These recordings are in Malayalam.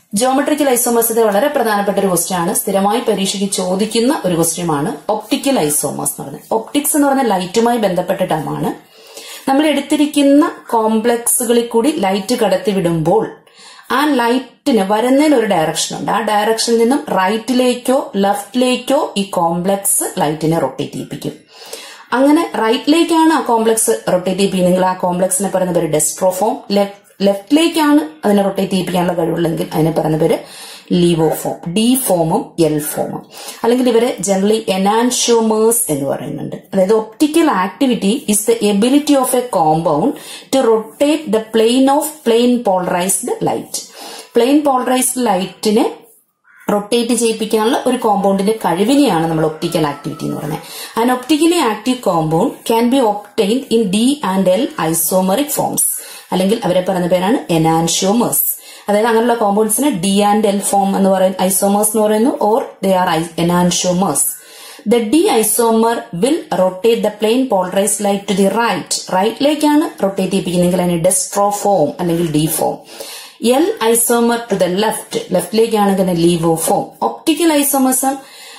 ജോമെട്രിക്കൽ ഐസോമേഴ്സ് ഇത് വളരെ പ്രധാനപ്പെട്ട ഒരു ക്വസ്റ്റ്യൻ ആണ് സ്ഥിരമായി പരീക്ഷയ്ക്ക് ചോദിക്കുന്ന ഒരു ക്വസ്റ്റ്യമാണ് ഒപ്റ്റിക്കൽ ഐസോമേഴ്സ് എന്ന് പറയുന്നത് ഒപ്റ്റിക്സ് എന്ന് പറഞ്ഞ ലൈറ്റുമായി ബന്ധപ്പെട്ട ടേമാണ് നമ്മൾ എടുത്തിരിക്കുന്ന കോംപ്ലക്സുകളിൽ കൂടി ലൈറ്റ് കടത്തി വിടുമ്പോൾ ആ ലൈറ്റിന് വരുന്നതിന് ഒരു ഡയറക്ഷൻ ഉണ്ട് ആ ഡയറക്ഷനിൽ നിന്നും റൈറ്റിലേക്കോ ലെഫ്റ്റിലേക്കോ ഈ കോംപ്ലക്സ് ലൈറ്റിനെ റൊട്ടേറ്റ് ചെയ്യിപ്പിക്കും അങ്ങനെ റൈറ്റിലേക്കാണ് ആ കോംപ്ലക്സ് റൊട്ടേറ്റ് ചെയ്യിപ്പിക്കുന്നെങ്കിൽ ആ കോംപ്ലക്സിനെ പറയുന്ന പേര് ഡെസ്ട്രോഫോം ലെഫ്റ്റിലേക്കാണ് അതിനെ റൊട്ടേറ്റ് ചെയ്യിപ്പിക്കാനുള്ള കഴിവുള്ളെങ്കിൽ അതിനെ പറയുന്ന പേര് ലീവോ ഫോം ഡി ഫോമും എൽ ഫോമും അല്ലെങ്കിൽ ഇവരെ ജനറലി എനാൻഷ്യോമേഴ്സ് എന്ന് പറയുന്നുണ്ട് അതായത് optical activity is the ability of a compound to rotate the plane of plane polarised light plane polarised ലൈറ്റിനെ റൊട്ടേറ്റ് ചെയ്യിപ്പിക്കാനുള്ള ഒരു കോമ്പൗണ്ടിന്റെ കഴിവിനെയാണ് നമ്മൾ ഒപ്റ്റിക്കൽ ആക്ടിവിറ്റി എന്ന് പറയുന്നത് and optically active compound can be obtained in D and L isomeric forms അല്ലെങ്കിൽ അവരെ പറയുന്ന പേരാണ് എനാൻഷ്യോമേഴ്സ് അതായത് അങ്ങനെയുള്ള കോമ്പൗണ്ട്സിന് ഡി ആൻഡ് എൽ ഫോം എന്ന് പറയുന്ന ഐസോമേഴ്സ് എന്ന് പറയുന്നു or they are enantiomers the D isomer will rotate the plane polarise light to the right റൈറ്റിലേക്കാണ് റൊട്ടേറ്റ് ചെയ്യിപ്പിക്കുന്നെങ്കിൽ അതിന് ഡെസ്ട്രോഫോം അല്ലെങ്കിൽ D form L isomer to the left ലെഫ്റ്റിലേക്കാണെങ്കിൽ laevo form optical isomerism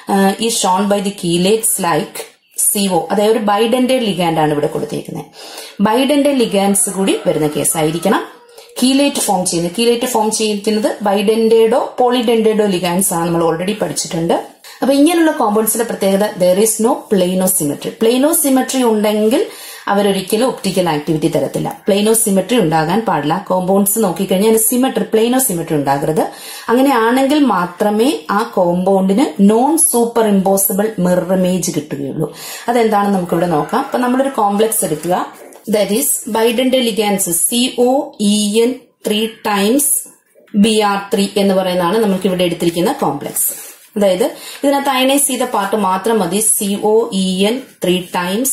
is shown by the chelates like CO അതായത് ഒരു ബൈഡന്റെ ലിഗാൻഡ് ആണ് ഇവിടെ കൊടുത്തിരിക്കുന്നത് ബൈഡന്റെ ലിഗാൻഡ്സ് കൂടി വരുന്ന കേസായിരിക്കണം കീലേറ്റ് ഫോം ചെയ്യുന്നത് കീലേറ്റ് ഫോം ചെയ്യുന്നത് ബൈഡന്റേഡോ പോളിഡന്റേഡോ ലിഗാൻഡ്സ് ആണ് നമ്മൾ ഓൾറെഡി പഠിച്ചിട്ടുണ്ട് അപ്പൊ ഇങ്ങനെയുള്ള കോമ്പൗണ്ട്സിന്റെ പ്രത്യേകത there is no plane of symmetry plane of symmetry ഉണ്ടെങ്കിൽ അവരൊരിക്കലും ഒപ്റ്റിക്കൽ ആക്ടിവിറ്റി തരത്തില്ല പ്ലെയിനോ സിമെട്രി ഉണ്ടാകാൻ പാടില്ല കോമ്പൗണ്ട്സ് നോക്കിക്കഴിഞ്ഞാൽ സിമെട്രി പ്ലെയിനോ സിമെട്രി ഉണ്ടാകരുത് അങ്ങനെയാണെങ്കിൽ മാത്രമേ ആ കോമ്പൗണ്ടിന് non super impossible mirror image കിട്ടുകയുള്ളൂ അതെന്താണെന്ന് നമുക്കിവിടെ നോക്കാം അപ്പൊ നമ്മളൊരു കോംപ്ലക്സ് എടുക്കുക that is bidentate ligands C O E N three times B R three എന്ന് പറയുന്നതാണ് നമുക്ക് ഇവിടെ എടുത്തിരിക്കുന്ന കോംപ്ലക്സ് അതായത് ഇതിനകത്ത് അയനൈസ് ചെയ്ത പാർട്ട് മാത്രം മതി C O E N three times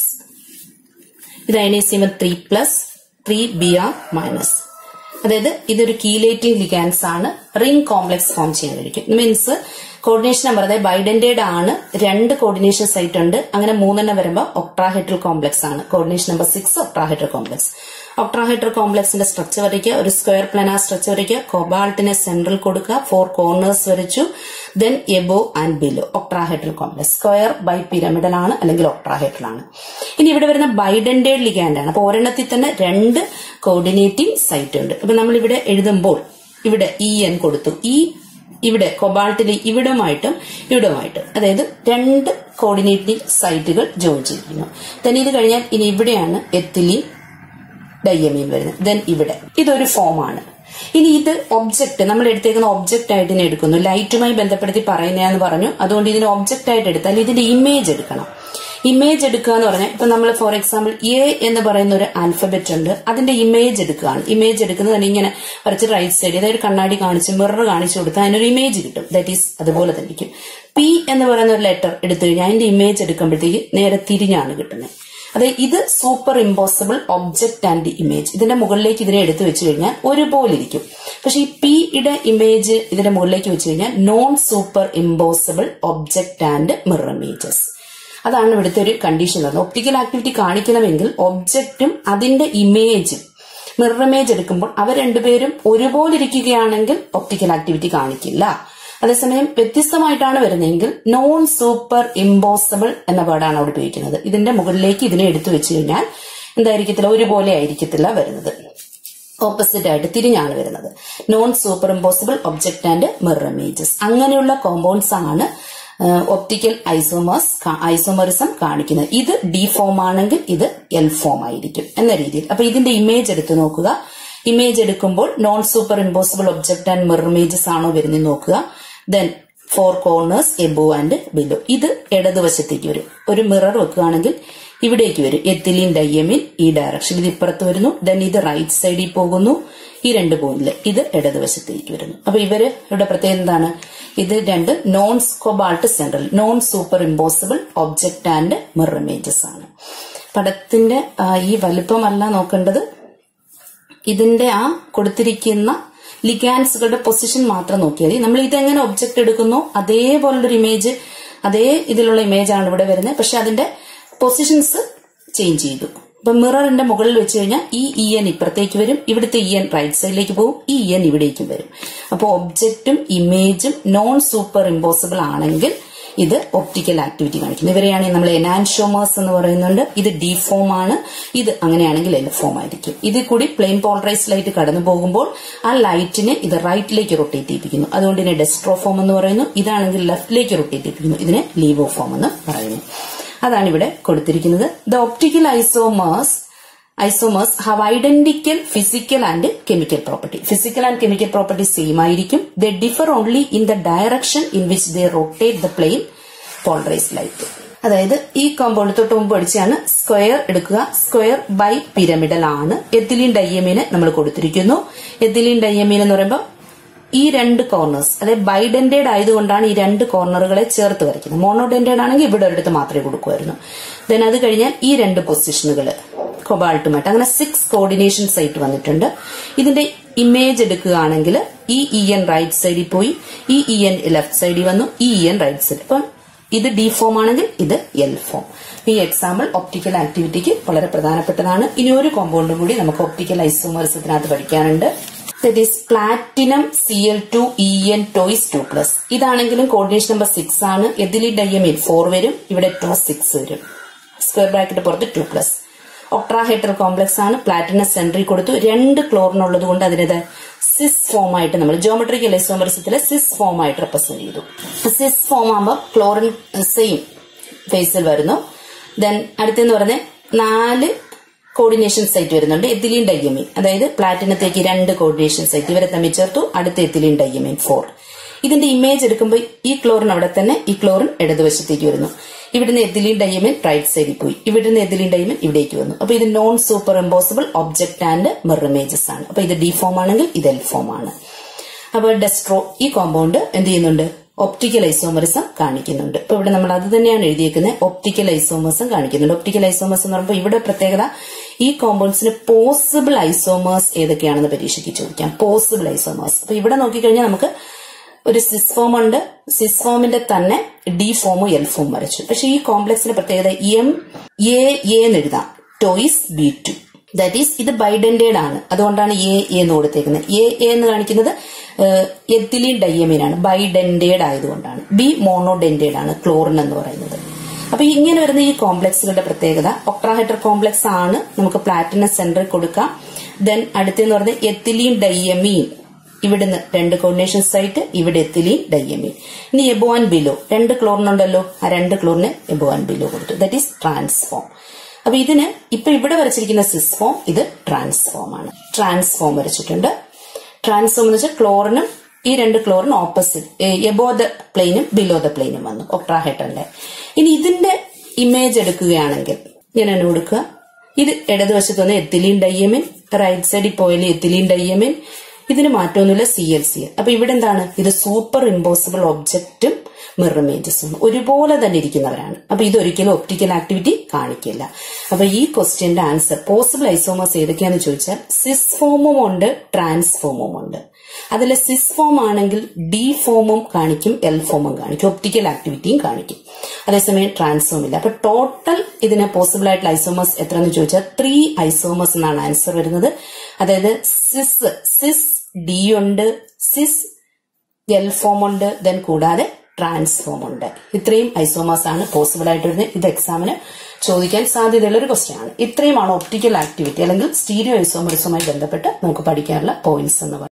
ഇത് അയനൈസ് ചെയ്യുമ്പോൾ three plus three B R minus അതായത് ഇതൊരു കീലേറ്റിംഗ് ലിഗാൻസ് ആണ് റിംഗ് കോംപ്ലക്സ് ഫോം ചെയ്യാനായിരിക്കും മീൻസ് കോർഡിനേഷൻ നമ്പർ അതായത് ബൈഡന്റേഡ് ആണ് രണ്ട് കോർഡിനേഷൻ സൈറ്റ് ഉണ്ട് അങ്ങനെ മൂന്നെണ്ണം വരുമ്പോൾ ഒക്ട്രാഹെഡ്രൽ കോംപ്ലക്സ് ആണ് coordination number six octahedral complex octahedral കോംപ്ലക്സിന്റെ സ്ട്രക്ചർ വരയ്ക്കുക ഒരു സ്ക്വയർ പ്ലാനാർ സ്ട്രക്ചർ വരയ്ക്കുക കൊബാൾട്ടിനെ സെൻട്രൽ കൊടുക്കുക ഫോർ കോർണേഴ്സ് വരച്ചു then above and below octahedral complex square bi pyramidal ആണ് അല്ലെങ്കിൽ ഒക്ട്രാഹെഡ്രൽ ആണ് ഇനി ഇവിടെ വരുന്ന ബൈഡന്റേഡ് ലിഗാൻഡ് ആണ് അപ്പൊ ഒരെണ്ണത്തിൽ തന്നെ രണ്ട് കോർഡിനേറ്റിംഗ് സൈറ്റ് ഉണ്ട് അപ്പൊ നമ്മൾ ഇവിടെ എഴുതുമ്പോൾ ഇവിടെ ഇ എൻ കൊടുത്തു ഈ ഇവിടെ കൊബാൾട്ടിൽ ഇവിടമായിട്ടും ഇവിടമായിട്ടും അതായത് രണ്ട് കോർഡിനേറ്റിംഗ് സൈറ്റുകൾ ജോയിൻ ചെയ്തിരിക്കുന്നു then ഇത് കഴിഞ്ഞാൽ ഇനി ഇവിടെയാണ് എത്തിലീൻ ഡയമീൻ വരുന്നത് ദെൻ ഇവിടെ ഇതൊരു ഫോമാണ് ഇനി ഇത് ഒബ്ജക്ട് നമ്മൾ എടുത്തേക്കുന്ന ഒബ്ജക്റ്റ് ആയിട്ട് ഇതിനെ എടുക്കുന്നു ലൈറ്റുമായി ബന്ധപ്പെടുത്തി പറയുന്നതെന്ന് പറഞ്ഞു അതുകൊണ്ട് ഇതിനെ ഒബ്ജക്റ്റ് ആയിട്ട് എടുത്താൽ ഇതിന്റെ ഇമേജ് എടുക്കണം ഇമേജ് എടുക്കുക എന്ന് പറഞ്ഞാൽ ഇപ്പൊ നമ്മൾ ഫോർ എക്സാമ്പിൾ എ എന്ന് പറയുന്ന ഒരു ആൽഫബറ്റ് ഉണ്ട് അതിന്റെ ഇമേജ് എടുക്കുകയാണ് ഇമേജ് എടുക്കുന്നത് തന്നെ ഇങ്ങനെ വരച്ച് റൈറ്റ് സൈഡ് അതായത് കണ്ണാടി കാണിച്ച് മിറർ കാണിച്ചു കൊടുത്താൽ അതിനൊരു ഇമേജ് കിട്ടും ദാറ്റ് ഈസ് അതുപോലെ തന്നെ ഇരിക്കും പി എന്ന് പറയുന്ന ഒരു ലെറ്റർ എടുത്തു കഴിഞ്ഞാൽ അതിന്റെ ഇമേജ് എടുക്കുമ്പോഴത്തേക്ക് നേരെ തിരിഞ്ഞാണ് കിട്ടുന്നത് അതായത് ഇത് super impossible object and image ഇതിന്റെ മുകളിലേക്ക് ഇതിനെ എടുത്തു വെച്ച് കഴിഞ്ഞാൽ ഒരുപോലെ ഇരിക്കും പക്ഷെ ഈ പിയുടെ ഇമേജ് ഇതിന്റെ മുകളിലേക്ക് വെച്ച് കഴിഞ്ഞാൽ non super impossible object and mirror images അതാണ് ഇവിടുത്തെ ഒരു കണ്ടീഷൻ വരുന്നത് ഒപ്റ്റിക്കൽ ആക്ടിവിറ്റി കാണിക്കണമെങ്കിൽ ഒബ്ജക്റ്റും അതിന്റെ ഇമേജും മിറർ ഇമേജ് എടുക്കുമ്പോൾ അവ രണ്ടുപേരും ഒരുപോലെ ഇരിക്കുകയാണെങ്കിൽ ഒപ്റ്റിക്കൽ ആക്ടിവിറ്റി കാണിക്കില്ല അതേസമയം വ്യത്യസ്തമായിട്ടാണ് വരുന്നതെങ്കിൽ നോൺ സൂപ്പർ ഇമ്പോസിബിൾ എന്ന വേർഡാണ് അവിടെ ഉപയോഗിക്കുന്നത് ഇതിന്റെ മുകളിലേക്ക് ഇതിനെ എടുത്തു വെച്ച് കഴിഞ്ഞാൽ എന്തായിരിക്കത്തില്ല ഒരുപോലെ ആയിരിക്കത്തില്ല വരുന്നത് ഓപ്പോസിറ്റ് ആയിട്ട് തിരിഞ്ഞാണ് വരുന്നത് non super impossible object and mirror images അങ്ങനെയുള്ള കോമ്പൗണ്ട്സ് ആണ് ഒപ്റ്റിക്കൽ ഐസോമേഴ്സ് ഐസോമറിസം കാണിക്കുന്നത് ഇത് ഡി ഫോം ആണെങ്കിൽ ഇത് എൽ ഫോം ആയിരിക്കും എന്ന രീതിയിൽ അപ്പൊ ഇതിന്റെ ഇമേജ് എടുത്ത് നോക്കുക ഇമേജ് എടുക്കുമ്പോൾ non super impossible object and mirror images ആണോ വരുന്നത് നോക്കുക then four corners above and below ഇത് ഇടതുവശത്തേക്ക് വരും ഒരു മിറർ വെക്കുകയാണെങ്കിൽ ഇവിടേക്ക് വരും എത്തിലീൻ ഡയ്യമിൻ ഈ ഡയറക്ഷൻ ഇത് ഇപ്പുറത്ത് വരുന്നു ദെൻ ഇത് റൈറ്റ് സൈഡിൽ പോകുന്നു ഈ രണ്ട് പോയിന്റില് ഇത് ഇടതുവശത്തേക്ക് വരുന്നു അപ്പൊ ഇവര് ഇവിടെ പ്രത്യേകത എന്താണ് ഇത് രണ്ട് non cobalt central non super impossible object and mirror images ആണ് പടത്തിന്റെ ആ, ഈ വലുപ്പമല്ല നോക്കേണ്ടത് ഇതിന്റെ ആ കൊടുത്തിരിക്കുന്ന ലിഗാൻസുകളുടെ പൊസിഷൻ മാത്രം നോക്കിയാൽ മതി നമ്മൾ ഇതെങ്ങനെ ഒബ്ജക്ട് എടുക്കുന്നോ അതേപോലുള്ളൊരു ഇമേജ് അതേ ഇതിലുള്ള ഇമേജ് ആണ് ഇവിടെ വരുന്നത് പക്ഷെ അതിന്റെ പൊസിഷൻസ് ചേഞ്ച് ചെയ്തു ഇപ്പൊ മിററിന്റെ മുകളിൽ വെച്ച് കഴിഞ്ഞാൽ ഈ ഇ എൻ ഇപ്പുറത്തേക്ക് വരും ഇവിടുത്തെ ഇ എൻ റൈറ്റ് സൈഡിലേക്ക് പോകും ഈ ഇ എൻ ഇവിടേക്കും വരും അപ്പോൾ ഒബ്ജക്റ്റും ഇമേജും നോൺ സൂപ്പർ ഇമ്പോസിബിൾ ആണെങ്കിൽ ഇത് ഒപ്റ്റിക്കൽ ആക്ടിവിറ്റി കാണിക്കുന്നു ഇവരെയാണ് നമ്മൾ എനാൻഷോമേഴ്സ് എന്ന് പറയുന്നുണ്ട് ഇത് ഡിഫോം ആണ് ഇത് അങ്ങനെയാണെങ്കിൽ എൽ ഫോം ആയിരിക്കും ഇതിൽ കൂടി പ്ലെയിൻ പോളറൈസ് ലൈറ്റ് കടന്നു പോകുമ്പോൾ ആ ലൈറ്റിനെ ഇത് റൈറ്റിലേക്ക് റൊട്ടേറ്റ് ചെയ്യിപ്പിക്കുന്നു അതുകൊണ്ട് ഇതിനെ ഡെസ്ട്രോഫോം എന്ന് പറയുന്നു ഇതാണെങ്കിൽ ലെഫ്റ്റിലേക്ക് റൊട്ടേറ്റ് ചെയ്യിപ്പിക്കുന്നു ഇതിനെ ലീവോഫോം എന്ന് പറയുന്നു അതാണ് ഇവിടെ കൊടുത്തിരിക്കുന്നത് the optical isomers isomers have identical physical and chemical property physical and chemical property same ആയിരിക്കും the differ only in the direction in which they rotate the plane polarise light അതായത് ഈ കോമ്പൗണ്ട് തൊട്ട് മുമ്പ് പഠിച്ചാണ് സ്ക്വയർ എടുക്കുക സ്ക്വയർ ബൈ പിരമിഡൽ ആണ് എത്തിലീൻ ഡയ്യമീന് നമ്മൾ കൊടുത്തിരിക്കുന്നു എത്തിലീൻ ഡയ്യമീൻ എന്ന് പറയുമ്പോൾ ഈ രണ്ട് കോർണേഴ്സ് അതായത് ബൈഡന്റേഡ് ആയതുകൊണ്ടാണ് ഈ രണ്ട് കോർണറുകളെ ചേർത്ത് വരയ്ക്കുന്നത് മോണോഡന്റേഡ് ആണെങ്കിൽ ഇവിടെ ഒരിടത്ത് മാത്രമേ കൊടുക്കുമായിരുന്നു ദെൻ അത് കഴിഞ്ഞാൽ ഈ രണ്ട് പൊസിഷനുകൾ കൊബാൾട്ടുമായിട്ട് അങ്ങനെ സിക്സ് കോർഡിനേഷൻസ് ആയിട്ട് വന്നിട്ടുണ്ട് ഇതിന്റെ ഇമേജ് എടുക്കുകയാണെങ്കിൽ ഈ ഇ എൻ റൈറ്റ് സൈഡിൽ പോയി ഈ ഇ എൻ ലെഫ്റ്റ് സൈഡിൽ വന്നു ഈ ഇ എൻ റൈറ്റ് സൈഡ് അപ്പം ഇത് ഡി ഫോം ആണെങ്കിൽ ഇത് എൽ ഫോം ഈ എക്സാമ്പിൾ ഒപ്റ്റിക്കൽ ആക്ടിവിറ്റിക്ക് വളരെ പ്രധാനപ്പെട്ടതാണ് ഇനി ഒരു കോമ്പൗണ്ടും കൂടി നമുക്ക് ഒപ്റ്റിക്കൽ ഐസോമേഴ്സത്തിനകത്ത് പഠിക്കാനുണ്ട് that is platinum C L two E N twice two plus ഇതാണെങ്കിലും കോർഡിനേഷൻ നമ്പർ സിക്സ് ആണ് എതിലി ഡയമീൻ ഫോർ വരും ഇവിടെ ടു സിക്സ് വരും സ്ക്വയർ ബ്രാക്കറ്റ് പുറത്ത് ടു പ്ലസ് ഒക്ട്രാഹൈഡ്രൽ കോംപ്ലക്സ് ആണ് പ്ലാറ്റിനം സെൻട്രി കൊടുത്തു രണ്ട് ക്ലോറിൻ ഉള്ളത് കൊണ്ട് അതിനത് സിസ് ഫോം ആയിട്ട് നമ്മൾ ജോമെട്രിക്കൽ ഐസോമറിസത്തിലെ സിസ് ഫോം ആയിട്ട് റെപ്രസെന്റ് ചെയ്തു സിസ് ഫോം ആകുമ്പോൾ ക്ലോറിൻ സെയിം ഫേസിൽ വരുന്നു ദെൻ അടുത്തെന്ന് പറഞ്ഞ നാല് കോർഡിനേഷൻ സൈറ്റ് വരുന്നുണ്ട് എത്തിലീൻ ഡയ്യമീൻ അതായത് പ്ലാറ്റിനത്തേക്ക് രണ്ട് കോർഡിനേഷൻ സൈറ്റ് ഇവരെ തമ്മിൽ ചേർത്തു അടുത്ത എത്തിലീൻ ഡയ്യമീൻ ഫോർ ഇതിന്റെ ഇമേജ് എടുക്കുമ്പോൾ ഈ ക്ലോറിൻ അവിടെ തന്നെ ഈ ക്ലോറിൻ ഇടതുവശത്തേക്ക് വരുന്നു ഇവിടുന്ന് എത്തിലീൻ ഡയമൻ റൈറ്റ് സൈഡിൽ പോയി ഇവിടുന്ന് എത്തിലീൻ ഡയമൻ ഇവിടേക്ക് വന്നു അപ്പൊ ഇത് non super impossible object and mirror images ആണ് അപ്പൊ ഇത് ഡി ഫോം ആണെങ്കിൽ ഇത് എൽ ഫോം ആണ് അപ്പൊ ഡെസ്ട്രോ ഈ കോമ്പൗണ്ട് എന്ത് ചെയ്യുന്നുണ്ട് ഒപ്റ്റിക്കൽ ഐസോമറിസം കാണിക്കുന്നുണ്ട് ഇപ്പൊ ഇവിടെ നമ്മൾ അത് തന്നെയാണ് എഴുതിയേക്കുന്നത് ഒപ്റ്റിക്കൽ ഐസോമേഴ്സും കാണിക്കുന്നുണ്ട് ഒപ്റ്റിക്കൽ ഐസോമേഴ്സ് എന്ന് പറയുമ്പോൾ ഇവിടെ പ്രത്യേകത ഈ കോമ്പൗണ്ട്സിന് പോസിബിൾ ഐസോമേഴ്സ് ഏതൊക്കെയാണെന്ന് പരീക്ഷയ്ക്ക് ചോദിക്കാം പോസിബിൾ ഐസോമേഴ്സ് അപ്പൊ ഇവിടെ നോക്കിക്കഴിഞ്ഞാൽ നമുക്ക് ഒരു സിസ് ഫോം ഉണ്ട് സിസ് ഫോമിന്റെ തന്നെ ഡി ഫോമും എൽ ഫോം വരച്ചു പക്ഷെ ഈ കോംപ്ലക്സിന്റെ പ്രത്യേകത എം എ എന്ന് എഴുതാം twice B two that is ഇത് ബൈഡന്റേഡ് ആണ് അതുകൊണ്ടാണ് എ എന്ന് കൊടുത്തേക്കുന്നത് എ എന്ന് കാണിക്കുന്നത് എത്തിലീൻ ഡയ്യമീൻ ആണ് ബൈഡന്റേഡ് ആയതുകൊണ്ടാണ് ബി മോണോഡെന്റേഡ് ആണ് ക്ലോറിൻ എന്ന് പറയുന്നത് അപ്പൊ ഇങ്ങനെ വരുന്ന ഈ കോംപ്ലക്സുകളുടെ പ്രത്യേകത ഒക്ട്രാഹൈഡ്രൽ കോംപ്ലക്സ് ആണ് നമുക്ക് പ്ലാറ്റിനം സെന്ററിൽ കൊടുക്കാം ദെൻ അടുത്തെന്ന് പറഞ്ഞാൽ എത്തിലീൻ ഡയ്യമീൻ ഇവിടുന്ന് രണ്ട് കോർഡിനേഷൻ സൈറ്റ് ഇവിടെ എത്തിലീൻ ഡയ്യമീൻ ഇനി എബോ ആൻഡ് ബിലോ രണ്ട് ക്ലോറിൻ ഉണ്ടല്ലോ ആ രണ്ട് ക്ലോറിന് എബോ ആൻഡ് ബിലോ കൊടുത്തു ദാറ്റ് ഈസ് ട്രാൻസ്ഫോം അപ്പൊ ഇതിന് ഇപ്പൊ ഇവിടെ വരച്ചിരിക്കുന്ന സിസ്ഫോം ഇത് ട്രാൻസ്ഫോം ആണ് ട്രാൻസ്ഫോം വരച്ചിട്ടുണ്ട് ട്രാൻസ്ഫോം എന്ന് വെച്ചാൽ ക്ലോറിനും ഈ രണ്ട് ക്ലോറിൻ ഓപ്പോസിറ്റ് എബോ ദ പ്ലെയിനും ബിലോ ദ പ്ലെയിനും വന്നു ഒക്ട്രാഹൈഡ്രന്റെ ഇനി ഇതിന്റെ ഇമേജ് എടുക്കുകയാണെങ്കിൽ ഞാൻ എന്നെ കൊടുക്കുക ഇത് ഇടതുവശത്ത് വന്ന് എത്തിലീൻ ഡയ്യമിൻ റൈറ്റ് സൈഡിൽ പോയാൽ എത്തിലീൻ ഡയ്യമിൻ ഇതിന് മാറ്റമൊന്നുമില്ല സി എൽ സി എൽ അപ്പൊ ഇവിടെ എന്താണ് ഇത് സൂപ്പർ ഇമ്പോസിബിൾ ഒബ്ജക്റ്റും മിറർ ഇമേജസും ഒരുപോലെ തന്നെ ഇരിക്കുന്നവരാണ് അപ്പൊ ഇതൊരിക്കലും ഒപ്റ്റിക്കൽ ആക്ടിവിറ്റി കാണിക്കില്ല അപ്പൊ ഈ ക്വസ്റ്റ്യന്റെ ആൻസർ പോസിബിൾ ഐസോമേഴ്സ് ഏതൊക്കെയാന്ന് ചോദിച്ചാൽ സിസ് ഫോമും ഉണ്ട് ട്രാൻസ്ഫോമും ഉണ്ട് അതിൽ സിസ് ഫോം ആണെങ്കിൽ ഡി ഫോമും കാണിക്കും എൽ ഫോമും കാണിക്കും ഒപ്റ്റിക്കൽ ആക്ടിവിറ്റിയും കാണിക്കും അതേസമയം ട്രാൻസ്ഫോം ഇല്ല അപ്പൊ ടോട്ടൽ ഇതിന് പോസിബിൾ ആയിട്ടുള്ള ഐസോമേഴ്സ് എത്ര എന്ന് ചോദിച്ചാൽ ത്രീ ഐസോമേഴ്സ് എന്നാണ് ആൻസർ വരുന്നത് അതായത് സിസ് സിസ് ഡി ഉണ്ട് സിസ് എൽ ഫോം ഉണ്ട് ദെൻ കൂടാതെ ട്രാൻസ്ഫോം ഉണ്ട് ഇത്രയും ഐസോമേഴ്സ് ആണ് പോസിബിൾ ആയിട്ട് വരുന്നത് ഇത് എക്സാമിന് ചോദിക്കാൻ സാധ്യതയുള്ള ഒരു ക്വസ്റ്റ്യൻ ആണ് ഇത്രയുമാണ് ഒപ്റ്റിക്കൽ ആക്ടിവിറ്റി അല്ലെങ്കിൽ സ്റ്റീരിയോ ഐസോമറിസുമായി ബന്ധപ്പെട്ട് നമുക്ക് പഠിക്കാനുള്ള പോയിന്റ്സ് എന്ന് പറയുന്നത്